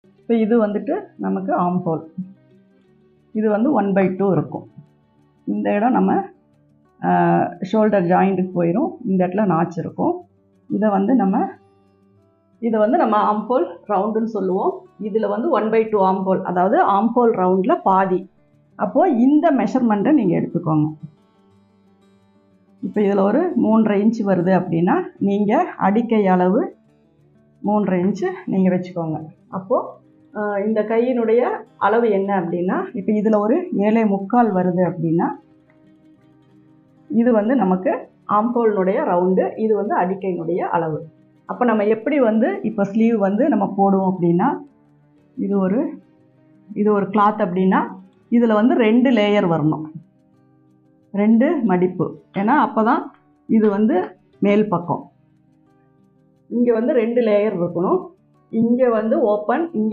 இப்போ இது வந்துட்டு நமக்கு ஆம் ஹோல் இது வந்து ஒன் பை டூ இருக்கும் இந்த இடம் நம்ம ஷோல்டர் ஜாயிண்ட்டுக்கு போயிடும் இந்த இடத்துல நாச் இருக்கும் இதை வந்து நம்ம இதை வந்து நம்ம ஆம்போல் ரவுண்டுன்னு சொல்லுவோம் இதில் வந்து ஒன் பை டூ ஆம்போல் அதாவது ஆம்போல் ரவுண்டில் பாதி அப்போது இந்த மெஷர்மெண்ட்டை நீங்கள் எடுத்துக்கோங்க இப்போ இதில் ஒரு மூன்றரை இன்ச்சு வருது அப்படின்னா நீங்கள் அடிக்கை அளவு மூன்றரை இன்ச்சு நீங்கள் வச்சுக்கோங்க அப்போது இந்த கையினுடைய அளவு என்ன அப்படின்னா இப்போ இதில் ஒரு ஏழை முக்கால் வருது அப்படின்னா இது வந்து நமக்கு ஆம்போலினுடைய ரவுண்டு இது வந்து அடிக்கையினுடைய அளவு அப்போ நம்ம எப்படி வந்து இப்போ ஸ்லீவ் வந்து நம்ம போடுவோம் அப்படின்னா இது ஒரு இது ஒரு கிளாத் அப்படின்னா இதில் வந்து ரெண்டு லேயர் வரணும் ரெண்டு மடிப்பு ஏன்னா அப்போ தான் இது வந்து மேல் பக்கம் இங்கே வந்து ரெண்டு லேயர் இருக்கணும் இங்கே வந்து ஓப்பன் இங்கே